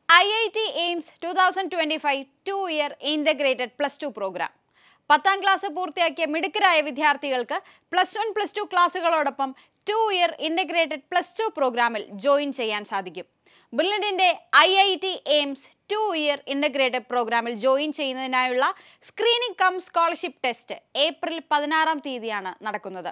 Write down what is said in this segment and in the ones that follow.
I I T AIMS two thousand twenty five two year integrated plus two program പത്താം class പൂർത്തിയാക്കിയ മിടുക്കരായ വിദ്യാർത്ഥികൾക്ക് plus one plus two ക്ലാസ്സുകളോടൊപ്പം two year integrated plus two പ്രോഗ്രാമിൽ join ചെയ്യാൻ സാധിക്കും ബിർലിൻ്റെ I I T AIMS two year integrated പ്രോഗ്രാമിൽ ജോയിൻ ചെയ്യുന്നതിനായുള്ള screening cum scholarship test April പതിനാറാം തീയതിയാണ് നടക്കുന്നത്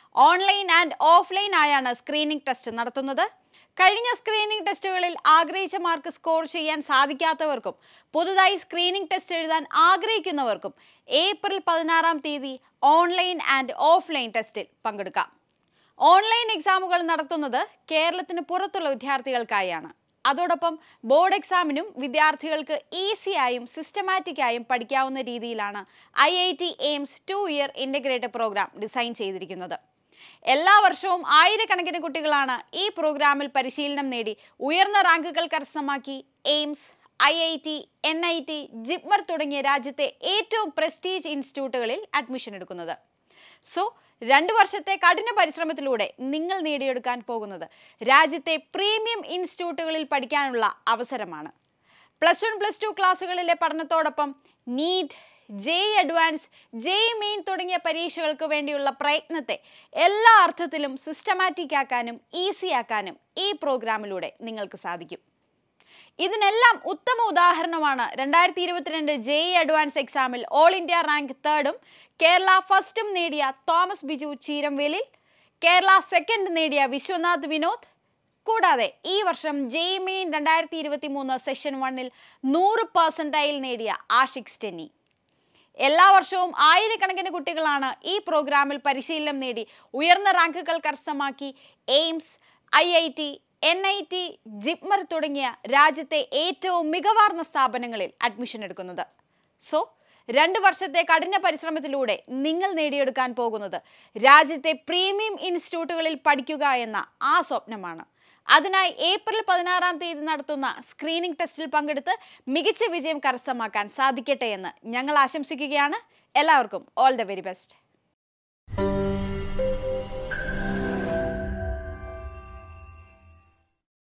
ഓൺലൈൻ ആൻഡ് ഓഫ്ലൈൻ ആയാണ് സ്ക്രീനിംഗ് ടെസ്റ്റ് നടത്തുന്നത് കഴിഞ്ഞ സ്ക്രീനിംഗ് ടെസ്റ്റുകളിൽ ആഗ്രഹിച്ച മാർക്ക് സ്കോർ ചെയ്യാൻ സാധിക്കാത്തവർക്കും പുതുതായി സ്ക്രീനിംഗ് ടെസ്റ്റ് എഴുതാൻ ആഗ്രഹിക്കുന്നവർക്കും ഏപ്രിൽ പതിനാറാം തീയതി ഓൺലൈൻ ആൻഡ് ഓഫ്ലൈൻ ടെസ്റ്റിൽ പങ്കെടുക്കാം ഓൺലൈൻ എക്സാമുകൾ നടത്തുന്നത് കേരളത്തിന് പുറത്തുള്ള വിദ്യാർത്ഥികൾക്കായാണ് അതോടൊപ്പം ബോർഡ് എക്സാമിനും വിദ്യാർത്ഥികൾക്ക് ഈസിയായും സിസ്റ്റമാറ്റിക്കായും പഠിക്കാവുന്ന രീതിയിലാണ് I I T AIMS two year integrated program design ചെയ്തിരിക്കുന്നത് എല്ലാ വർഷവും ആയിരക്കണക്കിന് കുട്ടികളാണ് ഈ പ്രോഗ്രാമിൽ പരിശീലനം നേടി ഉയർന്ന റാങ്കുകൾ കരസ്ഥമാക്കി AIIMS I I T N I T JIPMER തുടങ്ങിയ രാജ്യത്തെ ഏറ്റവും പ്രസ്റ്റീജ് ഇൻസ്റ്റിറ്റ്യൂട്ടുകളിൽ അഡ്മിഷൻ എടുക്കുന്നത് സോ രണ്ട് വർഷത്തെ കഠിന പരിശ്രമത്തിലൂടെ നിങ്ങൾ നേടിയെടുക്കാൻ പോകുന്നത് രാജ്യത്തെ പ്രീമിയം ഇൻസ്റ്റിറ്റ്യൂട്ടുകളിൽ പഠിക്കാനുള്ള അവസരമാണ് പ്ലസ് വൺ പ്ലസ് ടു ക്ലാസ്സുകളിലെ പഠനത്തോടൊപ്പം NEET J advance J main തുടങ്ങിയ പരീക്ഷകൾക്ക് വേണ്ടിയുള്ള പ്രയത്നത്തെ എല്ലാ അർത്ഥത്തിലും സിസ്റ്റമാറ്റിക് ആക്കാനും ഈസി ആക്കാനും ഈ പ്രോഗ്രാമിലൂടെ നിങ്ങൾക്ക് സാധിക്കും ഇതിനെല്ലാം ഉത്തമ ഉദാഹരണമാണ് രണ്ടായിരത്തി ഇരുപത്തിരണ്ട് ജെ ഇ അഡ്വാൻസ് എക്സാമിൽ ഓൾ ഇന്ത്യ റാങ്ക് തേർഡും കേരള ഫസ്റ്റും നേടിയ തോമസ് ബിജു ചീരംവേലിൽ കേരള സെക്കൻഡ് നേടിയ വിശ്വനാഥ് വിനോദ് കൂടാതെ ഈ വർഷം ജെ മെയിൻ രണ്ടായിരത്തി ഇരുപത്തി മൂന്ന് സെഷൻ വണ്ണിൽ നൂറ് പെർസെൻറ്റൈൽ നേടിയ ആഷിഖ് സ്റ്റെന്നി എല്ലാ വർഷവും ആയിരക്കണക്കിന് കുട്ടികളാണ് ഈ പ്രോഗ്രാമിൽ പരിശീലനം നേടി ഉയർന്ന റാങ്കുകൾ കരസ്ഥമാക്കി AIIMS I I T N I T JIPMER തുടങ്ങിയ രാജ്യത്തെ ഏറ്റവും മികവാർന്ന സ്ഥാപനങ്ങളിൽ അഡ്മിഷൻ എടുക്കുന്നത് സോ രണ്ട് വർഷത്തെ കഠിന പരിശ്രമത്തിലൂടെ നിങ്ങൾ നേടിയെടുക്കാൻ പോകുന്നത് രാജ്യത്തെ പ്രീമിയം ഇൻസ്റ്റിറ്റ്യൂട്ടുകളിൽ പഠിക്കുക എന്ന ആ സ്വപ്നമാണ് അതിനായി ഏപ്രിൽ പതിനാറാം തീയതി നടത്തുന്ന സ്ക്രീനിംഗ് ടെസ്റ്റിൽ പങ്കെടുത്ത് മികച്ച വിജയം കരസ്ഥമാക്കാൻ സാധിക്കട്ടെ എന്ന് ഞങ്ങൾ ആശംസിക്കുകയാണ് എല്ലാവർക്കും ഓൾ ദ വെരി ബെസ്റ്റ്